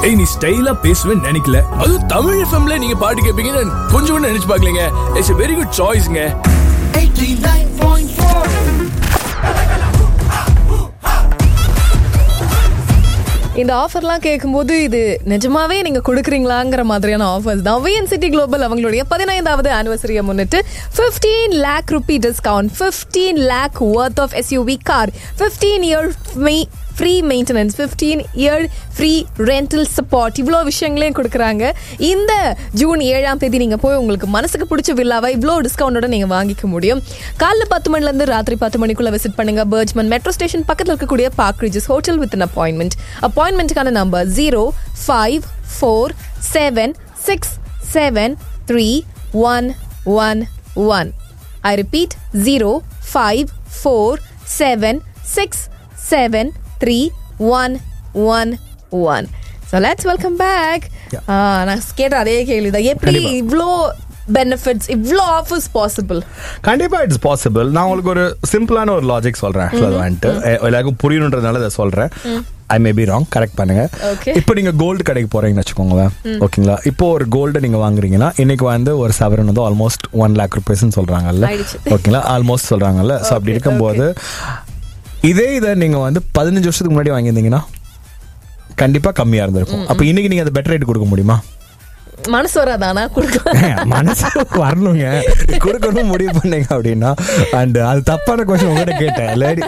ஏய் நீ ஸ்டைலா பேசுவேன்னு நினைக்கல அதுவும் தமிழ் எஃப்எம்ல நீங்க பாட்டு கேட்பீங்கன்னு கொஞ்சம் கூட நினைச்சு பார்க்கலங்க இட்ஸ் a வெரி குட் சாய்ஸ்ங்க 89.4 இந்த ஆஃபர்லாம் கேட்கும்போது இது நிஜமாவே நீங்க கொடுக்குறீங்களாங்கிற மாதிரியான ஆஃபர்ஸ் தான் விஎன் சிட்டி குளோபல் அவங்களுடைய பதினைந்தாவது ஆனிவர்சரியை முன்னிட்டு 15 lakh rupee discount 15 lakh worth of SUV car 15 year free maintenance 15 year free rental support இவ்வளோ விஷயங்களையும் கொடுக்குறாங்க இந்த ஜூன் ஏழாம் தேதி நீங்கள் போய் உங்களுக்கு மனசுக்கு பிடிச்ச வில்லாவை இவ்வளோ டிஸ்கவுண்டோட நீங்கள் வாங்கிக்க முடியும் காலைல பத்து மணிலேருந்து ராத்திரி பத்து மணிக்குள்ள விசிட் பண்ணுங்க பர்ஜ்மன் மெட்ரோ ஸ்டேஷன் பக்கத்தில் இருக்கக்கூடிய park ridges hotel with an appointment அப்பாயின்மெண்ட்டுக்கான number zero five four seven six seven three one one one I repeat zero five four seven six seven three one one one so let's welcome back நான் கேட்ட அதே கேள்விதான் எப்படி கண்டிப்பா. இவ்வளோ benefits இவ்வளோ offers possible கண்டிப்பா இட்ஸ் பாசிபிள் நான் உங்களுக்கு ஒரு சிம்பிளான ஒரு லாஜிக் சொல்றேன் actually அது வந்துட்டு எ- எல்லாருக்கும் புரியணுன்றதுனால அதை சொல்றேன் I may be wrong correct பண்ணுங்க Okay. இப்போ நீங்க கோல்டு கடைக்கு போறீங்கன்னு வச்சுக்கோங்களேன் ஓகேங்களா இப்போ ஒரு கோல்டு நீங்க வாங்குறீங்கன்னா இன்னைக்கு வந்து ஒரு சவரன் வந்து ஆல்மோஸ்ட் ஒன் லேக் ருபீஸ்னு சொல்றாங்கல்ல ஆயிடுச்சு. ஓகேங்களா ஆல்மோஸ்ட் சொல்றாங்கல்ல ஸோ அப்படி Okay, இருக்கும்போது இதே இதை நீங்க வந்து பதினஞ்சு வருஷத்துக்கு முன்னாடி வாங்கியிருந்தீங்கன்னா கண்டிப்பா கம்மியா இருந்திருக்கும் அப்ப இன்னைக்கு நீங்க அதை பெட்டர் ரேட் கொடுக்க முடியுமா மனசு வராதானா கொடுக்கலாம் மனசு வரணுங்க கொடுக்கணும் முடிவு பண்ணீங்க அப்படின்னா அண்ட் அது தப்பான கொஸ்டின் உங்ககிட்ட கேட்டேன் லேடி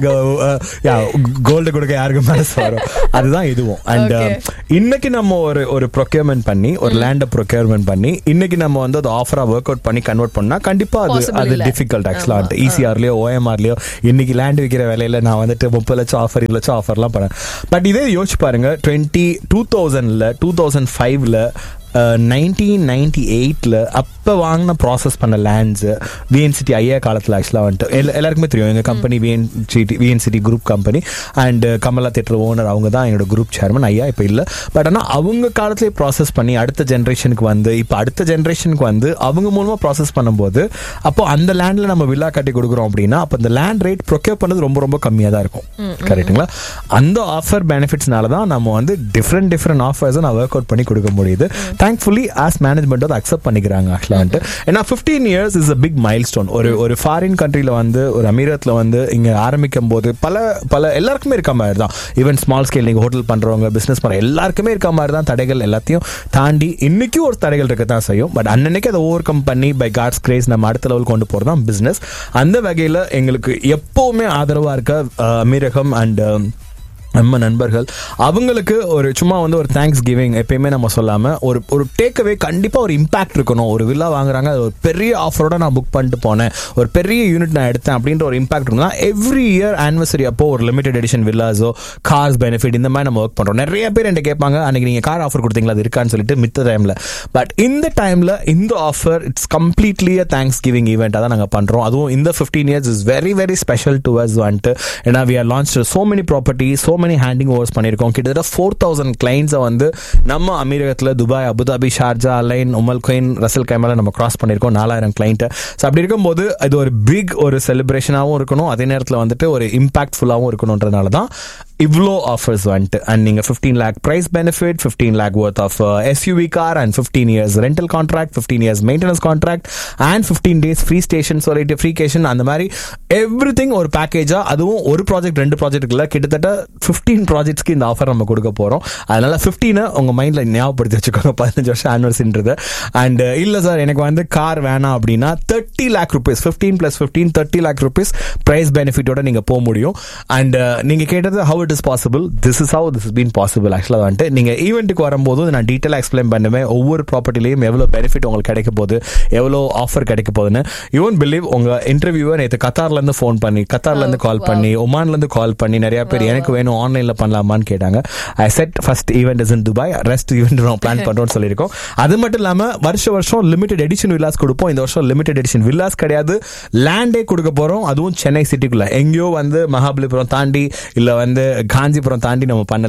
கோல்டு கொடுக்க யாருக்கு மனசு வரும் அதுதான் இதுவும் அண்ட் Okay. இன்னைக்கு நம்ம ஒரு ஒரு ப்ரொக்யூர்மெண்ட் பண்ணி ஒரு லேண்டை ப்ரொக்யூர்மெண்ட் பண்ணி இன்னைக்கு நம்ம வந்து அது ஆஃபரா ஒர்க் அவுட் பண்ணி கன்வெர்ட் பண்ணா கண்டிப்பா அது Possible அது இல்ல. டிஃபிகல்ட் ஆக்சுவலா ஆமா. இசிஆர்லயோ ஓஎம்ஆர்லயோ இன்னைக்கு லேண்ட் விற்கிற வேலையில நான் வந்துட்டு முப்பது லட்சம் ஆஃபர் இருபது லட்சம் ஆஃபர்லாம் பண்ணேன் பட் இதே யோசிச்சு பாருங்க டுவெண்ட்டி டூ தௌசண்ட்ல டூ தௌசண்ட் ஃபைவ்ல நைன்டீன் நைன்டி எயிட்ல அப்போ வாங்கின ப்ராசஸ் பண்ண லேண்ட்ஸ் விஎன்சிட்டி ஐயா காலத்தில் ஆக்சுவலாக வந்துட்டு எல்லா- எல்லாருக்குமே தெரியும் எங்கள் கம்பெனி விஎன்சிட்டி விஎன்சிட்டி group company and Kamala theatre owner அவங்க தான் எங்களோட குரூப் சேர்மன் ஐயா இப்போ இல்லை பட் ஆனால் அவங்க காலத்திலே ப்ராசஸ் பண்ணி அடுத்த ஜென்ரேஷனுக்கு வந்து இப்போ அடுத்த ஜென்ரேஷனுக்கு வந்து அவங்க மூலமாக ப்ராசஸ் பண்ணும்போது அப்போ அந்த லேண்டில் நம்ம வில்லா கட்டி கொடுக்குறோம் அப்படின்னா அப்போ அந்த லேண்ட் ரேட் ப்ரொக்யூர் பண்ணது ரொம்ப ரொம்ப கம்மியாக தான் இருக்கும் கரெக்ட்டுங்களா அந்த ஆஃபர் பெனிஃபிட்ஸ்னால தான் நம்ம வந்து டிஃப்ரெண்ட் டிஃப்ரெண்ட் ஆஃபர்ஸை நான் ஒர்க் அவுட் பண்ணி கொடுக்க முடியுது தேங்க்ஃபுல்லி ஆஸ் மேனேஜ்மெண்ட் அதை அக்செப்ட் பண்ணிக்கிறாங்க ஆக்சுவலாக வந்துட்டு ஏன்னா fifteen years is a big milestone ஒரு ஒரு ஃபாரின் கண்ட்ரியில் வந்து ஒரு அமீரத்தில் வந்து இங்கே ஆரம்பிக்கும் போது பல பல எல்லாருக்குமே இருக்க மாதிரி தான் ஈவன் ஸ்மால் ஸ்கேல் நீங்கள் ஹோட்டல் பண்ணுறவங்க பிஸ்னஸ் பண்ணுற எல்லாருக்குமே இருக்க மாதிரி தான் தடைகள் எல்லாத்தையும் தாண்டி இன்னைக்கும் ஒரு தடைகள் இருக்க தான் செய்யும் பட் அன்னன்னைக்கு அதை ஓவர் கம் பண்ணி பை காட்ஸ் கிரேஸ் நம்ம அடுத்த லெவல் கொண்டு போகிறது தான் பிஸ்னஸ் அந்த வகையில் எங்களுக்கு எப்போவுமே ஆதரவாக இருக்க அஹ், அமீரகம் அண்ட் நம்ம நண்பர்கள் அவங்களுக்கு ஒரு சும்மா வந்து ஒரு தேங்க்ஸ் கிவிங் எப்பயுமே நம்ம சொல்லாம ஒரு ஒரு டேக்அவே கண்டிப்பா ஒரு இம்பாக்ட் இருக்கணும் ஒரு வில்லா வாங்குறாங்க அது ஒரு பெரிய ஆஃபரோட நான் புக் பண்ணிட்டு போனேன் ஒரு பெரிய யூனிட் நான் எடுத்தேன் அப்படின்ற ஒரு இம்பாக்ட் இருக்குன்னா எவ்ரி இயர் ஆனிவர்சரி அப்போ ஒரு லிமிடெட் எடிஷன் வில்லாஸோ கார்ஸ் பெனிஃபிட் இந்த மாதிரி நம்ம ஒர்க் பண்றோம் நிறைய பேர் என்கிட்ட கேட்பாங்க அன்னைக்கு நீங்க கார் ஆஃபர் கொடுத்தீங்களா அது இருக்கான்னு சொல்லிட்டு மித்த டைம்ல பட் இந்த டைம்ல இந்த offer it's completely Thanksgiving ஈவெண்ட்டாக தான் நாங்கள் பண்றோம் அதுவும் இந்த fifteen years is very very special to us வந்துட்டு ஏன்னா we are launch so many property so many handing overs பண்ணியிருக்கோம் கிட்டத்தட்ட ஃபோர் தௌசண்ட் கிளைண்ட்ஸை வந்து நம்ம அமீரகத்தில் Dubai Abu Dhabi Sharjah Al Ain Umm al Quwain Ras al Khaimah நம்ம கிராஸ் பண்ணியிருக்கோம் நாலாயிரம் கிளைண்ட்டை ஸோ அப்படி இருக்கும்போது இது ஒரு பிக் ஒரு செலிப்ரேஷனாகவும் இருக்கணும் அதே நேரத்தில் வந்துட்டு ஒரு இம்பாக்ட்ஃபுல்லாகவும் இருக்கணுன்றதுனால தான் இவ்வளோ ஆஃபர்ஸ் வந்துட்டு அண்ட் நீங்கள் fifteen lakh price benefit fifteen lakh worth of SUV car and fifteen years rental contract fifteen years maintenance contract and fifteen days free staycation சொல்லிட்டு ஃப்ரீ கேஷன் அந்த மாதிரி எவ்ரி திங் ஒரு பேக்கேஜா அதுவும் ஒரு ப்ராஜெக்ட் ரெண்டு ப்ராஜெக்ட் இல்லை கிட்டத்தட்ட ஃபிஃப்டீன் ப்ராஜெக்ட்ஸ்க்கு இந்த ஆஃபர் நம்ம கொடுக்க போகிறோம் அதனால ஃபிஃப்டீனை உங்கள் மைண்டில் ஞாபகப்படுத்தி வச்சுக்கோங்க பதினஞ்சு வருஷம் ஆனிவர்சரின்றது அண்ட் இல்லை சார் எனக்கு வந்து கார் வேணாம் அப்படின்னா thirty lakh rupees fifteen plus fifteen thirty lakh rupees price பெனிஃபிட்டோட நீங்கள் போக முடியும் அண்ட் நீங்கள் கேட்டது how it is possible this is how this is been possible ஆக்சுவலாக வந்துட்டு நீங்கள் ஈவெண்ட்டுக்கு வரும்போது நான் டீட்டெயிலாக எக்ஸ்பிளைன் பண்ணுவேன் ஒவ்வொரு ப்ராப்பர்ட்டிலையும் எவ்வளோ பெனிஃபிட் உங்களுக்கு கிடைக்க போகுது எவ்வளோ ஆஃபர் கிடைக்க போகுதுன்னு யூன் பிலீவ் உங்கள் இன்டர்வியூவை நேற்று கத்தார்லேருந்து ஃபோன் பண்ணி கத்தார்லேருந்து கால் பண்ணி ஒமான்லேருந்து கால் பண்ணி நிறைய பேர் எனக்கு வேணும் ஆன்லைனில் பண்ணலாமான்னு கேட்டாங்க I said first event is in Dubai rest event நான் பிளான் பண்ணுறோம்னு சொல்லியிருக்கோம் அது மட்டும் இல்லாமல் வருஷ வருஷம் லிமிடெட் எடிஷன் வில்லாஸ் கொடுப்போம் இந்த வருஷம் லிமிடெட் எடிஷன் வில்லாஸ் கிடையாது லேண்டே கொடுக்க போகிறோம் அதுவும் சென்னை சிட்டிக்குள்ள எங்கேயோ வந்து மகாபலிபுரம் தாண்டி இல்லை வந்து காஞ்சிபுரம் தாண்டி நம்ம பண்ணல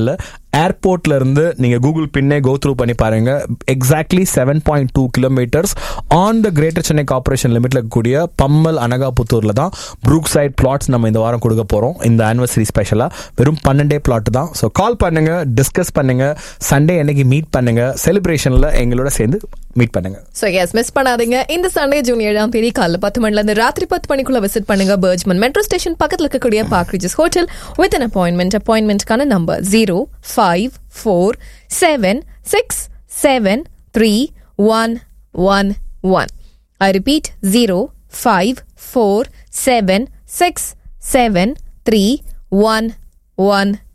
ஏர்போர்ட்ல இருந்து நீங்க கூகுள் பின்னே கோ த்ரூ பண்ணி பாருங்க exactly seven point two kilometres on the Greater Chennai Corporation லிமிட்ல இருக்கக்கூடிய பம்மல் அனகாபுத்தூர்ல தான் ப்ரூக் சைட் பிளாட்ஸ் நம்ம இந்த வாரம் கொடுக்க போறோம் இந்த ஆனிவர்சரி ஸ்பெஷலா வெறும் பன்னெண்டே பிளாட் தான் ஸோ கால் பண்ணுங்க டிஸ்கஸ் பண்ணுங்க சண்டே அன்னைக்கு மீட் பண்ணுங்க செலிப்ரேஷன்ல எங்களோட சேர்ந்து மீட் பண்ணுங்க ஸோ எஸ் மிஸ் பண்ணாதீங்க இந்த சண்டே ஜூன் ஏழாம் தேதி காலைல பத்து மணில இருந்து ராத்திரி பத்து மணிக்குள்ள விசிட் பண்ணுங்க பர்ஜ்மன் மெட்ரோ ஸ்டேஷன் பக்கத்துல இருக்கக்கூடிய park ridges hotel with an appointment அப்பாயின்மெண்ட்கான number zero five four seven six seven three one one one I repeat zero five four seven six seven three one one